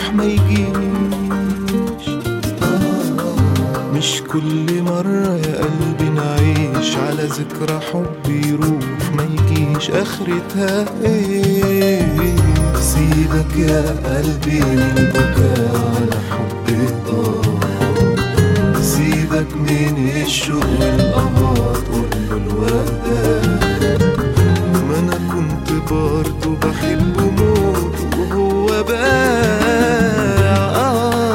يروح ما يجيش مش كل مرة يا قلبي نعيش على ذكرى حب يروح ما يجيش آخرتها ايه سيبك يا قلبي من البكاء على حب ضاع سيبك من الشوق والقمر قوله الوداع ما انا كنت برضه بحبه موت وهو باع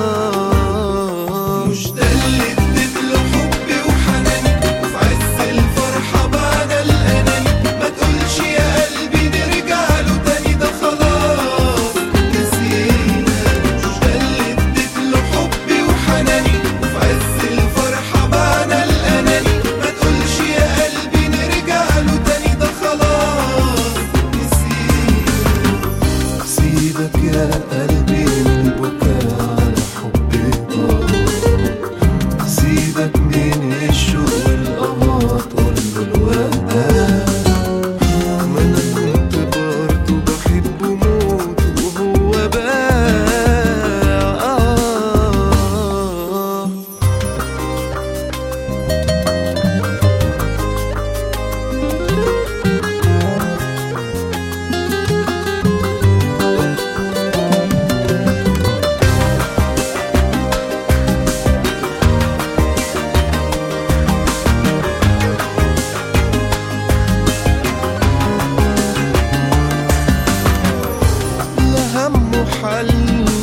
مش ده اللي اديت له حبي وحناني وفي عز الفرحة بعد الأناني ما تقولش يا قلبي نرجع له تاني ده خلاص نسينا مش ده اللي اديت له حبي وحناني وفي عز الفرحة بعد الأناني ما تقولش يا قلبي نرجع له تاني ده خلاص نسينا سيبك يا قلبي من البكاء على حب ضاع سيبك من الشوق والقمر قوله الوداع ما انا كنت برضه بحبه موت وهو باع لا همه حل